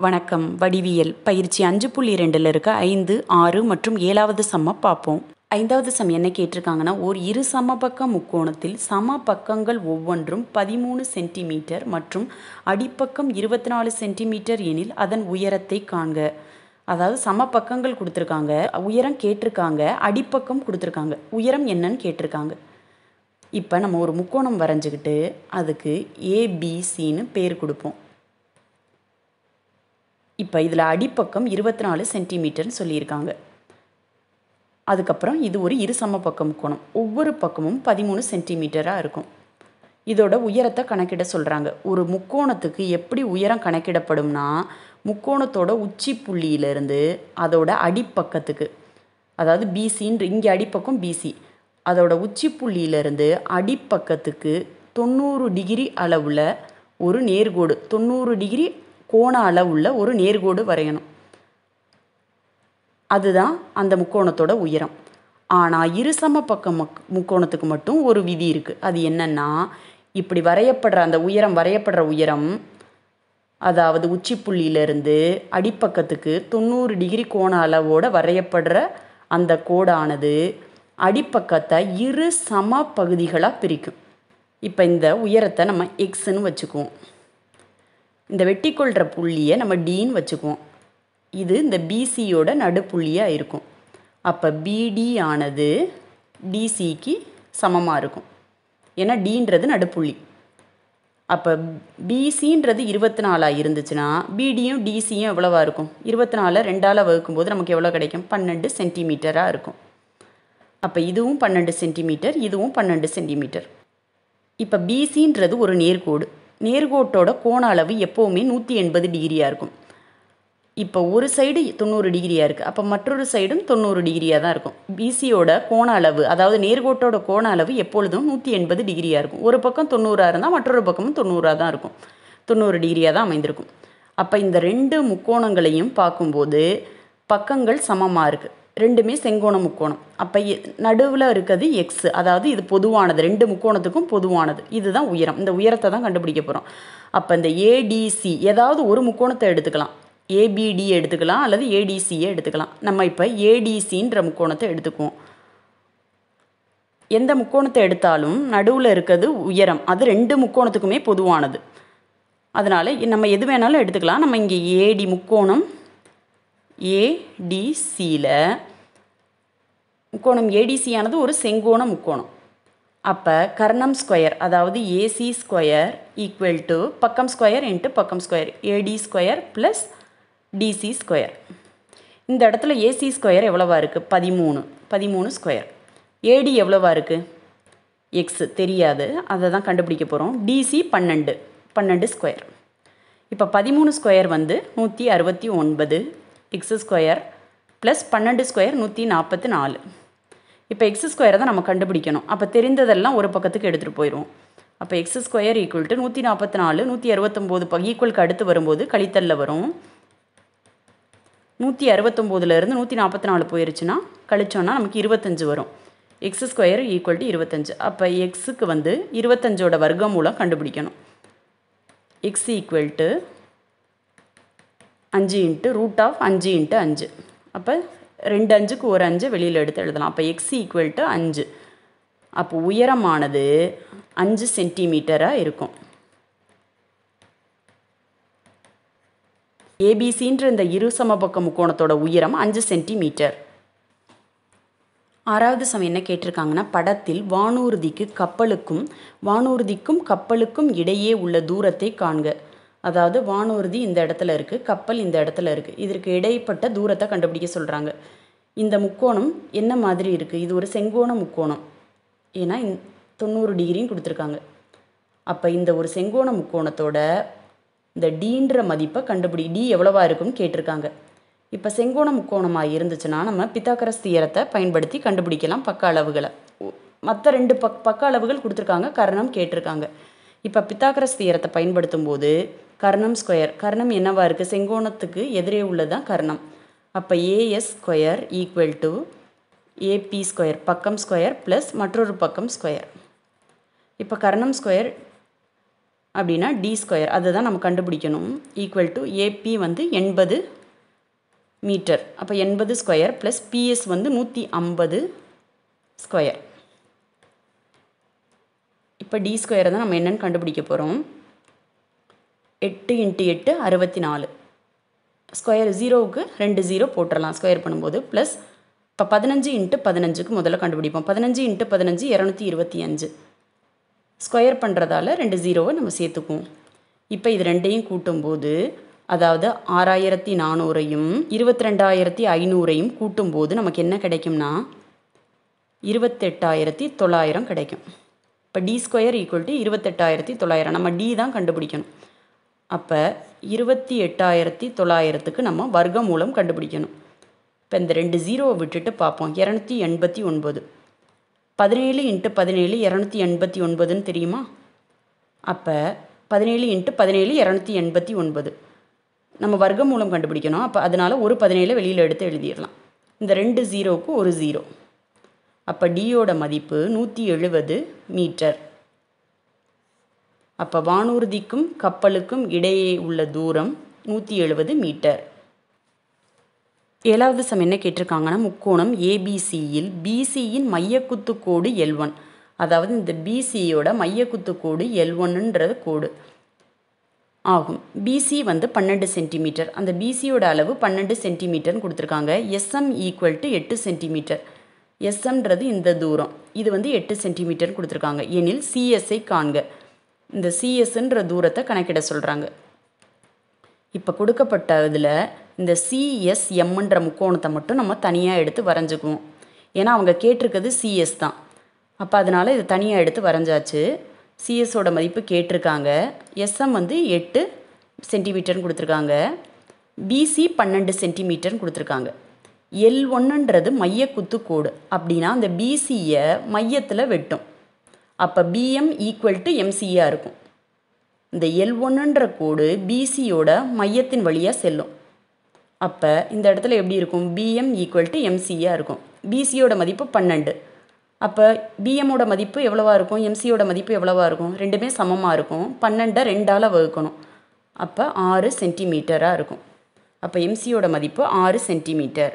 வணக்கம் வடிவியல் பயிற்சி அஞ்சு புள்ளி ரெண்டில் இருக்க ஐந்து ஆறு மற்றும் ஏழாவது சம்ம பார்ப்போம் ஐந்தாவது சம் என்ன கேட்டிருக்காங்கன்னா ஒரு இரு சமபக்க முக்கோணத்தில் சம பக்கங்கள் ஒவ்வொன்றும் பதிமூணு சென்டிமீட்டர் மற்றும் அடிப்பக்கம் இருபத்தி நாலு சென்டிமீட்டர் எனில் அதன் உயரத்தை காண்க அதாவது சம பக்கங்கள் கொடுத்துருக்காங்க உயரம் கேட்டிருக்காங்க அடிப்பக்கம் கொடுத்துருக்காங்க உயரம் என்னன்னு கேட்டிருக்காங்க இப்போ நம்ம ஒரு முக்கோணம் வரைஞ்சிக்கிட்டு அதுக்கு ஏபிசின்னு பேர் கொடுப்போம் இப்போ இதில் அடிப்பக்கம் இருபத்தி நாலு சென்டிமீட்டர்னு சொல்லியிருக்காங்க அதுக்கப்புறம் இது ஒரு இரு சம பக்க முக்கோணம் ஒவ்வொரு பக்கமும் பதிமூணு சென்டிமீட்டராக இருக்கும் இதோட உயரத்தை கணக்கிட சொல்கிறாங்க ஒரு முக்கோணத்துக்கு எப்படி உயரம் கணக்கிடப்படும்னா முக்கோணத்தோட உச்சி புள்ளியிலிருந்து அதோட அடிப்பக்கத்துக்கு அதாவது பிசின்ற இங்கே அடிப்பக்கம் பிசி அதோட உச்சி புள்ளியிலிருந்து அடிப்பக்கத்துக்கு தொண்ணூறு டிகிரி அளவில் ஒரு நேர்கோடு தொண்ணூறு டிகிரி கோண அளவுள்ள ஒரு நேர்கோடு வரையணும் அதுதான் அந்த முக்கோணத்தோட உயரம் ஆனால் இருசம பக்க மக் முக்கோணத்துக்கு மட்டும் ஒரு விதி இருக்குது அது என்னன்னா இப்படி வரையப்படுற அந்த உயரம் வரையப்படுற உயரம் அதாவது உச்சி புள்ளியிலிருந்து அடிப்பக்கத்துக்கு தொண்ணூறு டிகிரி கோண அளவோட வரையப்படுற அந்த கோடானது அடிப்பக்கத்தை இரு சம பகுதிகளாக பிரிக்கும் இப்போ இந்த உயரத்தை நம்ம எக்ஸ்ன்னு வச்சுக்குவோம் இந்த வெட்டிக்கொள்கிற புள்ளியை நம்ம டீன்னு வச்சுக்குவோம் இது இந்த பிசியோட நடுப்புள்ளியாக இருக்கும் அப்போ பிடி ஆனது டிசிக்கு சமமாக இருக்கும் ஏன்னா டீன்றது நடுப்புள்ளி அப்போ பிசின்றது இருபத்தி நாலாக இருந்துச்சுன்னா பிடியும் டிசியும் எவ்வளவா இருக்கும் இருபத்தி நாலில் ரெண்டால் வகுக்கும்போது நமக்கு எவ்வளோ கிடைக்கும் பன்னெண்டு சென்டிமீட்டராக இருக்கும் அப்போ இதுவும் பன்னெண்டு சென்டிமீட்டர் இதுவும் பன்னெண்டு சென்டிமீட்டர் இப்போ பிசின்றது ஒரு நேர்கோடு நேர்கோட்டோட கோண அளவு எப்போவுமே நூற்றி எண்பது டிகிரியாக இருக்கும் இப்போ ஒரு சைடு தொண்ணூறு டிகிரியாக இருக்குது அப்போ மற்றொரு சைடும் தொண்ணூறு டிகிரியாக தான் இருக்கும் பிசியோட கோண அளவு அதாவது நேர்கோட்டோட கோண அளவு எப்பொழுதும் நூற்றி எண்பது டிகிரியாக இருக்கும் ஒரு பக்கம் தொண்ணூறாக இருந்தால் மற்றொரு பக்கமும் தொண்ணூறாக தான் இருக்கும் தொண்ணூறு டிகிரியாக தான் அமைந்திருக்கும் அப்போ இந்த ரெண்டு முக்கோணங்களையும் பார்க்கும்போது பக்கங்கள் சமமாக இருக்குது ரெண்டுமே செங்கோண முக்கோணம் அப்போ நடுவில் இருக்கிறது எக்ஸ் அதாவது இது பொதுவானது ரெண்டு முக்கோணத்துக்கும் பொதுவானது இதுதான் உயரம் இந்த உயரத்தை தான் கண்டுபிடிக்க போகிறோம் அப்போ இந்த ஏடிசி ஏதாவது ஒரு முக்கோணத்தை எடுத்துக்கலாம் ஏபிடி எடுத்துக்கலாம் அல்லது ஏடிசியை எடுத்துக்கலாம் நம்ம இப்போ ஏடிசின்ற முக்கோணத்தை எடுத்துக்குவோம் எந்த முக்கோணத்தை எடுத்தாலும் நடுவில் இருக்கிறது உயரம் அது ரெண்டு முக்கோணத்துக்குமே பொதுவானது அதனால் நம்ம எது வேணாலும் எடுத்துக்கலாம் நம்ம இங்கே ஏடி முக்கோணம் ஏடிசியில் முக்கோணம் ஏடிசியானது ஒரு செங்கோண முக்கோணம் அப்போ கர்ணம் ஸ்கொயர் அதாவது ஏசி ஸ்கொயர் ஈக்குவல் டு பக்கம் ஸ்கொயர் இன்ட்டு பக்கம் square AD square plus DC square இந்த இடத்துல ஏசி ஸ்கொயர் எவ்வளவா இருக்குது பதிமூணு பதிமூணு ஸ்கொயர் ஏடி எவ்வளவா இருக்குது எக்ஸு தெரியாது அதை தான் கண்டுபிடிக்க போகிறோம் டிசி பன்னெண்டு பன்னெண்டு ஸ்கொயர் இப்போ பதிமூணு ஸ்கொயர் வந்து நூற்றி அறுபத்தி ஒன்பது எக்ஸ் ஸ்கொயர் ப்ளஸ் பன்னெண்டு ஸ்கொயர் நூற்றி நாற்பத்தி நாலு இப்போ எக்ஸ் ஸ்கொயரை தான் நம்ம கண்டுபிடிக்கணும் அப்போ தெரிந்ததெல்லாம் ஒரு பக்கத்துக்கு எடுத்துகிட்டு போயிடுவோம் அப்போ எக்ஸ் ஸ்கொயர் ஈக்குவல் டு நூற்றி நாற்பத்தி நாலு நூற்றி அறுபத்தொம்போது ப ஈக்குவலுக்கு அடுத்து வரும்போது கழித்தலில் வரும் நூற்றி அறுபத்தொம்போதுலேருந்து நூற்றி நாற்பத்தி நாலு போயிருச்சுன்னா கழிச்சோன்னா நமக்கு இருபத்தஞ்சு வரும் எக்ஸ் ஸ்கொயர் ஈக்குவல் டு இருபத்தஞ்சு அப்போ எக்ஸுக்கு வந்து இருபத்தஞ்சோட வர்க்கம் மூலம் கண்டுபிடிக்கணும் எக்ஸ் ஈக்குவல் டு அஞ்சு இன்ட்டு ரூட் ஆஃப் அஞ்சு இன்ட்டு அஞ்சு அப்போ ரெண்டு அஞ்சுக்கு ஒரு அஞ்சு வெளியில் எடுத்து எழுதலாம் அப்போ எக்ஸ் ஈக்குவல் டு அஞ்சு அப்போ உயரமானது அஞ்சு சென்டிமீட்டராக இருக்கும் ஏபிசின்ற இந்த இரு சமபக்க முக்கோணத்தோட உயரம் அஞ்சு சென்டிமீட்டர் ஆறாவது சமயம் என்ன கேட்டிருக்காங்கன்னா படத்தில் வானூர்திக்கு கப்பலுக்கும் வானூர்திக்கும் கப்பலுக்கும் இடையே உள்ள தூரத்தை காண்க அதாவது வானூர்தி இந்த இடத்துல இருக்குது கப்பல் இந்த இடத்துல இருக்குது இதற்கு இடைப்பட்ட தூரத்தை கண்டுபிடிக்க சொல்கிறாங்க இந்த முக்கோணம் என்ன மாதிரி இருக்குது இது ஒரு செங்கோண முக்கோணம் ஏன்னா தொண்ணூறு டிகிரின்னு கொடுத்துருக்காங்க அப்போ இந்த ஒரு செங்கோண முக்கோணத்தோட இந்த டீன்ற மதிப்பை கண்டுபிடி டி எவ்வளவா இருக்குன்னு கேட்டிருக்காங்க இப்போ செங்கோண முக்கோணமாக இருந்துச்சுன்னா நம்ம பித்தாக்கரஸ் தியரத்தை பயன்படுத்தி கண்டுபிடிக்கலாம் பக்க அளவுகளை மற்ற ரெண்டு பக் பக்க அளவுகள் கொடுத்துருக்காங்க கர்ணம் கேட்டிருக்காங்க இப்போ பித்தாக்கரஸ் தியரத்தை பயன்படுத்தும் போது கர்ணம் ஸ்கொயர் கர்ணம் என்னவா இருக்குது செங்கோணத்துக்கு எதிரே உள்ளதான் கர்ணம் அப்போ AS square equal to AB square பக்கம் ஸ்கொயர் ப்ளஸ் மற்றொரு பக்கம் ஸ்கொயர் இப்போ கர்ணம் ஸ்கொயர் அப்படின்னா டி ஸ்கொயர் அதை தான் நம்ம கண்டுபிடிக்கணும் ஈக்குவல் டு ஏபி வந்து எண்பது மீட்டர் அப்போ எண்பது ஸ்கொயர் ப்ளஸ் பிஎஸ் வந்து நூற்றி ஐம்பது ஸ்கொயர் இப்போ டி ஸ்கொயரை தான் நம்ம என்னென்னு கண்டுபிடிக்க போகிறோம் எட்டு இன்ட்டு எட்டு அறுபத்தி நாலு ஸ்கொயர் ஜீரோவுக்கு ரெண்டு ஜீரோ போட்டுடலாம் ஸ்கொயர் பண்ணும்போது ப்ளஸ் இப்போ பதினஞ்சு இன்ட்டு பதினஞ்சுக்கு முதல்ல கண்டுபிடிப்போம் பதினஞ்சு இன்ட்டு பதினஞ்சு இரநூத்தி இருபத்தி அஞ்சு ஸ்கொயர் பண்ணுறதால ரெண்டு ஜீரோவை நம்ம சேர்த்துக்குவோம் இப்போ இது ரெண்டையும் கூட்டும்போது அதாவது ஆறாயிரத்தி நானூறையும் இருபத்தி ரெண்டாயிரத்தி ஐநூறையும் கூட்டும்போது நமக்கு என்ன கிடைக்கும்னா இருபத்தெட்டாயிரத்தி தொள்ளாயிரம் கிடைக்கும் இப்போ டி ஸ்கொயர் ஈக்குவல் டு இருபத்தெட்டாயிரத்தி தொள்ளாயிரம் நம்ம டி தான் கண்டுபிடிக்கணும் அப்போ இருபத்தி எட்டாயிரத்தி தொள்ளாயிரத்துக்கு நம்ம வர்க்க மூலம் கண்டுபிடிக்கணும் இப்போ இந்த ரெண்டு ஜீரோவை விட்டுட்டு பார்ப்போம் இரநூத்தி எண்பத்தி ஒன்பது பதினேழு இன்ட்டு பதினேழு இரநூத்தி எண்பத்தி ஒன்பதுன்னு தெரியுமா அப்போ பதினேழு இன்ட்டு பதினேழு இரநூத்தி எண்பத்தி ஒன்பது நம்ம வர்க்க மூலம் கண்டுபிடிக்கணும் அப்போ அதனால் ஒரு பதினேழு வெளியில் எடுத்து எழுதிடலாம் இந்த ரெண்டு ஜீரோவுக்கு ஒரு ஜீரோ அப்போ டியோட மதிப்பு நூற்றி எழுபது மீட்டர் அப்போ வானூர்திக்கும் கப்பலுக்கும் இடையே உள்ள தூரம் நூற்றி எழுபது மீட்டர் ஏழாவது சம் என்ன கேட்டிருக்காங்கன்னா முக்கோணம் ஏபிசியில் பிசியின் மையக்குத்து கோடு எல் ஒன் அதாவது இந்த பிசியோட மையக்குத்து கோடு எல் ஒன்னுன்றது கோடு ஆகும் பிசி வந்து பன்னெண்டு சென்டிமீட்டர் அந்த பிசியோட அளவு பன்னெண்டு சென்டிமீட்டர்னு கொடுத்துருக்காங்க எஸ்எம் ஈக்குவல் டு எட்டு சென்டிமீட்டர் எஸ்எம்ன்றது இந்த தூரம் இது வந்து எட்டு சென்டிமீட்டர்னு கொடுத்துருக்காங்க எனில் சிஎஸ்ஐ காண்க இந்த சிஎஸ்ன்ற தூரத்தை கணக்கிட சொல்கிறாங்க இப்போ கொடுக்கப்பட்ட இதில் இந்த சிஎஸ்எம்ன்ற முக்கோணத்தை மட்டும் நம்ம தனியாக எடுத்து வரைஞ்சிக்குவோம் ஏன்னா அவங்க கேட்டிருக்கிறது சிஎஸ் தான் அப்போ அதனால் இது தனியாக எடுத்து வரைஞ்சாச்சு சிஎஸோட மதிப்பு கேட்டிருக்காங்க எஸ்எம் வந்து எட்டு சென்டிமீட்டர்னு கொடுத்துருக்காங்க பிசி பன்னெண்டு சென்டிமீட்டர்னு கொடுத்துருக்காங்க எல் ஒன்றுன்றது மைய குத்து கோடு அப்படின்னா அந்த பிசியை மையத்தில் வெட்டும் அப்போ பிஎம் ஈக்குவல் டு எம்சியாக இருக்கும் இந்த எல் ஒன்றுன்ற கோடு பிசியோட மையத்தின் வழியாக செல்லும் அப்போ இந்த இடத்துல எப்படி இருக்கும் பிஎம் ஈக்குவல் டு எம்சியாக இருக்கும் பிசியோட மதிப்பு பன்னெண்டு அப்போ பிஎம்மோட மதிப்பு எவ்வளவா இருக்கும் எம்சியோட மதிப்பு எவ்வளவா இருக்கும் ரெண்டுமே சமமாக இருக்கும் பன்னெண்டை ரெண்டால் வகுக்கணும் அப்போ ஆறு சென்டிமீட்டராக இருக்கும் அப்போ எம்சியோட மதிப்பு ஆறு சென்டிமீட்டர்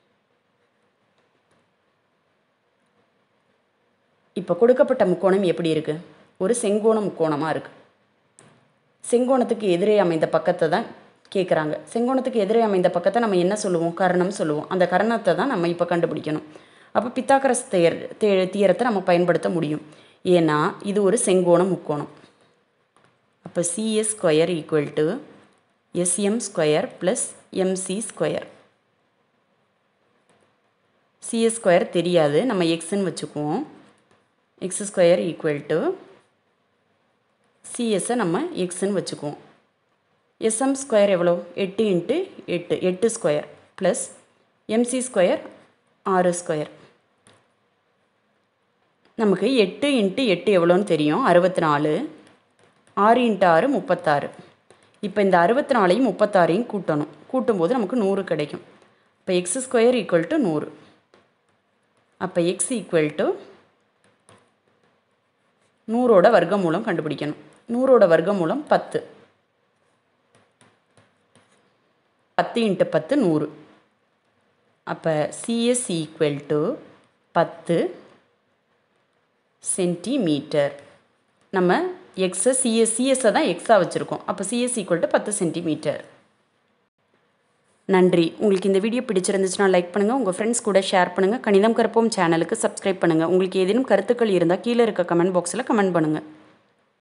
இப்போ கொடுக்கப்பட்ட முக்கோணம் எப்படி இருக்குது ஒரு செங்கோண முக்கோணமாக இருக்குது செங்கோணத்துக்கு எதிரே அமைந்த பக்கத்தை தான் கேட்குறாங்க செங்கோணத்துக்கு எதிரே அமைந்த பக்கத்தை நம்ம என்ன சொல்லுவோம் கரணம் சொல்லுவோம் அந்த கரணத்தை தான் நம்ம இப்போ கண்டுபிடிக்கணும் அப்போ பித்தாக்கரஸ் தேர் தே தீரத்தை நம்ம பயன்படுத்த முடியும் ஏன்னா இது ஒரு செங்கோண முக்கோணம் அப்போ CS square equal to SM square plus MC square CS square தெரியாது நம்ம எக்ஸ்ன்னு வச்சுக்குவோம் எக்ஸ் ஸ்கொயர் ஈக்குவல் டு சிஎஸ்ஸை நம்ம எக்ஸ்ன்னு வச்சுக்குவோம் எஸ்எம் ஸ்கொயர் எவ்வளோ எட்டு இன்ட்டு எட்டு எட்டு ஸ்கொயர் ப்ளஸ் எம்சி ஸ்கொயர் ஆறு ஸ்கொயர் நமக்கு எட்டு இன்ட்டு எட்டு எவ்வளோன்னு தெரியும் அறுபத்தி நாலு ஆறு இன்ட்டு ஆறு முப்பத்தாறு இப்போ இந்த அறுபத்தி நாலையும் முப்பத்தாறையும் கூட்டணும் கூட்டும்போது நமக்கு நூறு கிடைக்கும் இப்போ எக்ஸ் ஸ்கொயர் ஈக்குவல் டு நூறு அப்போ எக்ஸ் ஈக்குவல் டு நூறோட வர்க்க மூலம் கண்டுபிடிக்கணும் நூறோட வர்க்க மூலம் பத்து பத்து இன்ட்டு பத்து நூறு அப்போ சிஎஸ் ஈக்குவல் டு பத்து சென்டிமீட்டர் நம்ம எக்ஸை சிஎஸ் சிஎஸ்ஸை தான் எக்ஸாக வச்சுருக்கோம் அப்போ சிஎஸ் ஈக்குவல் டு பத்து சென்டிமீட்டர் நன்றி உங்களுக்கு இந்த வீடியோ பிடிச்சிருந்துச்சுன்னா லைக் பண்ணுங்கள் உங்கள் ஃப்ரெண்ட்ஸ் கூட ஷேர் பண்ணுங்கள் கணிதம் கற்போம் சேனலுக்கு சப்ஸ்கிரைப் பண்ணுங்கள் உங்களுக்கு ஏதேனும் கருத்துக்கள் இருந்தால் கீழே இருக்க கமெண்ட் பாக்ஸில் கமெண்ட் பண்ணுங்கள்